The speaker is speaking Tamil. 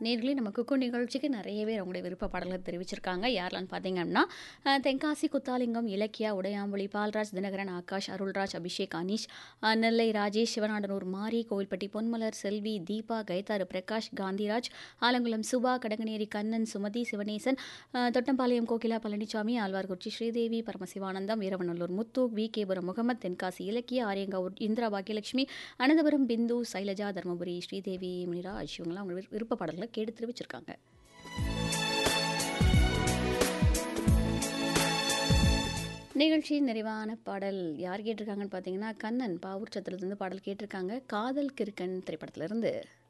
நேர்களே நம்ம குக்கு நிகழ்ச்சிக்கு நிறைய பேர் அவங்களுடைய விருப்ப பாடல்களை தெரிவிச்சிருக்காங்க யாரெல்லாம் பார்த்தீங்க அப்படின்னா அஹ், தென்காசி குத்தாலிங்கம் இலக்கியா உடையாம்புலி பால்ராஜ் தினகரன் ஆகாஷ் அருள்ராஜ் அபிஷேக் அனீஷ் அஹ், நெல்லை ராஜேஷ் சிவனாண்டனூர் மாரி கோவில்பட்டி பொன்மலர் செல்வி தீபா கைத்தாறு பிரகாஷ் காந்திராஜ் ஆலங்குளம் சுபா கடங்கநேரி கண்ணன் சுமதி சிவனேசன் அஹ், தொட்டம்பாளையம் கோகிலா பழனிசாமி ஆழ்வார்குறிச்சி ஸ்ரீதேவி பரமசிவானந்தம் வீரவநல்லூர் முத்து வி கேபுரம் முகமது தென்காசி இலக்கிய ஆரியங்காவூர் இந்திரா பாக்கியலட்சுமி அனந்தபுரம் பிந்து சைலஜா தர்மபுரி ஸ்ரீதேவி முனிராஜ் இவங்கெல்லாம் அவங்க விரு- விருப்ப பாடல்களை கேட்டு தெரிவிச்சிருக்காங்க நிகழ்ச்சியின் நிறைவான பாடல் யார் கேட்டிருக்காங்கன்னு பார்த்தீங்கன்னா கண்ணன் பாவூர் சத்திரத்துலேருந்து பாடல் கேட்டிருக்காங்க காதல் கிறுக்கன் திரைப்படத்திலிருந்து